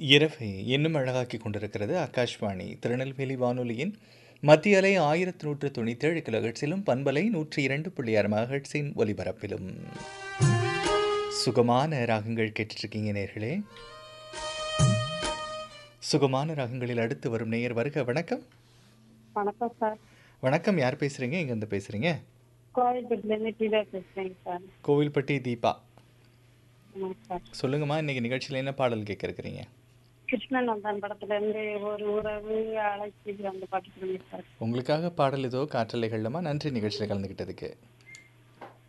இரவை இன்னும் அழகாக்கி கொண்டிருக்கிறது ஆகாஷ்வாணி திருநெல்வேலி வானொலியின் மத்திய அலை ஆயிரத்தி நூற்று தொண்ணூற்றேழு கிலோஹெட்ஸிலும் பண்பலை நூற்றி இரண்டு புள்ளி ஆறு மகட்ஸின் ஒலிபரப்பிலும் சுகமான ராகங்கள் கேட்டுட்ருக்கீங்க நேர்களே சுகமான ராகங்களில் அடுத்து வரும் நேயர் வருக வணக்கம் வணக்கம் சார் வணக்கம் யார் பேசுகிறீங்க எங்கேருந்து பேசுகிறீங்க கோவில்பட்டிலேருந்து டீலர் பேசுகிறேங்க சார் கோவில்பட்டி தீபா ஆமாங்க சார் சொல்லுங்கம்மா இன்னைக்கு நிகழ்ச்சியில் என்ன பாடல் கேட்க இருக்கிறீங்க கிருஷ்ணன் வந்தான் படத்துலேருந்து ஒரு உறவு அழைச்சி அந்த பாட்டு சொல்லுங்க சார் உங்களுக்காக பாடல் ஏதோ காற்றலைகள்லமா நன்றி நிகழ்ச்சியில் கலந்துக்கிட்டதுக்கு